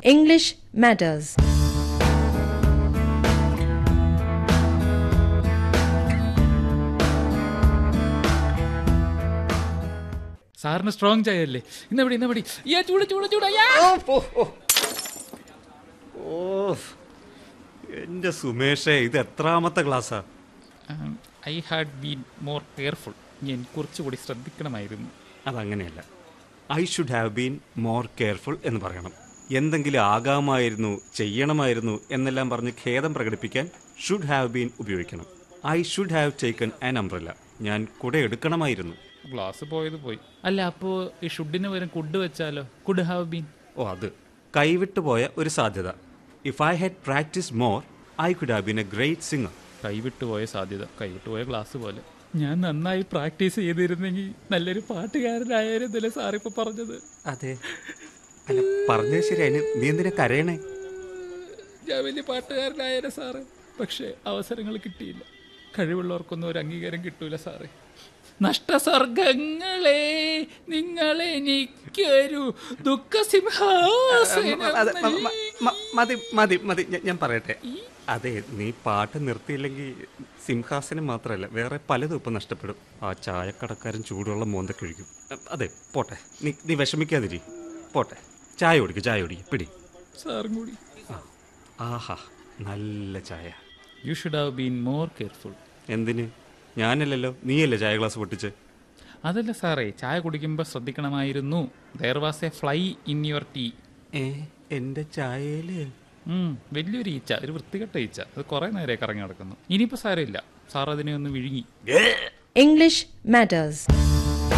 English matters. സാറിന് strong ചായ അല്ലേ ഇന്നവിടെ ഇന്നവിടെ ഏ ചൂട് ചൂട് ചൂട് അയ്യാ. ഓ എന്റെ സുമേഷേ ഇത് എത്രാമത്തെ ക്ലാസ്സാ Um, I had been more careful ഞാൻ കുറച്ചുകൂടി ശ്രദ്ധിക്കണമായിരുന്നു അതങ്ങനെയല്ല I should have been more careful എന്ന് പറയണം എന്തെങ്കിലും ആകാമായിരുന്നു ചെയ്യണമായിരുന്നു എന്നെല്ലാം പറഞ്ഞ് ഖേദം പ്രകടിപ്പിക്കാൻ ഷുഡ് ഹാവ് ബീൻ ഉപയോഗിക്കണം I should have taken an umbrella ഞാൻ കുട എടുക്കണമായിരുന്നു ഗ്ലാസ് പോയത് പോയി അല്ല അപ്പോ ഈ ഷുഡിന് പകരം കുഡ് വെച്ചാലോ കുഡ് ഹാവ് ബീൻ ഓ അത് കൈവിട്ടു പോയ ഒരു സാധ്യത if I had practice more I could have been a great singer കൈവിട്ടു പോയ സാധ്യത കൈവിട്ടു പോയ ഗ്ലാസ് പോലെ ഞാൻ നന്നായി പ്രാക്ടീസ് ചെയ്തിരുന്നെങ്കിൽ നല്ലൊരു പാട്ടുകാരനായിരുന്നില്ല സാറിപ്പോ പറഞ്ഞത് അതെ അല്ല പറഞ്ഞത് ശരി അതിന് നീ എന്തിനാ കരയണേ ഞാൻ വലിയ പാട്ടുകാരനായാലും സാറ് പക്ഷേ അവസരങ്ങൾ കിട്ടിയില്ല കഴിവുള്ളവർക്കൊന്നും ഒരു അംഗീകാരം കിട്ടൂല സാറേ നഷ്ടസർഗങ്ങളെ നിങ്ങളെനിക്കൊരു ദുഃഖസിംഹാസനം അതെ, മ- മ- നൽകി. മ- മതി മതി മതി ഞാൻ- ഞാൻ പറയട്ടെ അതെ നീ പാട്ട് നിർത്തിയില്ലെങ്കിൽ സിംഹാസനം മാത്രമല്ല വേറെ പലതും ഇപ്പം നഷ്ടപ്പെടും ആ ചായക്കടക്കാരൻ ചൂടുള്ള മോന്തൊക്കെ ഒഴിക്കും അതെ പോട്ടെ നീ നീ വിഷമിക്കാതിരി പോട്ടെ ചായ കുടിക്കും ചായ കുടിക്കും പിടി സാറും കൂടി ആ, ആഹാ നല്ല ചായ you should have been more careful എന്തിന് ഞാനല്ലല്ലോ നീയല്ലേ ചായ ഗ്ലാസ് പൊട്ടിച്ച് അതല്ല സാറേ ചായ കുടിക്കുമ്പോൾ ശ്രദ്ധിക്കണമായിരുന്നു there was a fly in your tea ഏ എൻ്റെ ചായയില് വലിയൊരു ഈച്ച ഒരു വൃത്തികെട്ട ഈച്ച അത് കുറെ നേരെ കറങ്ങി നടക്കുന്നു ഇനിയിപ്പോ സാരമില്ല സാർ അതിനെ ഒന്ന് വിഴുങ്ങി English matters.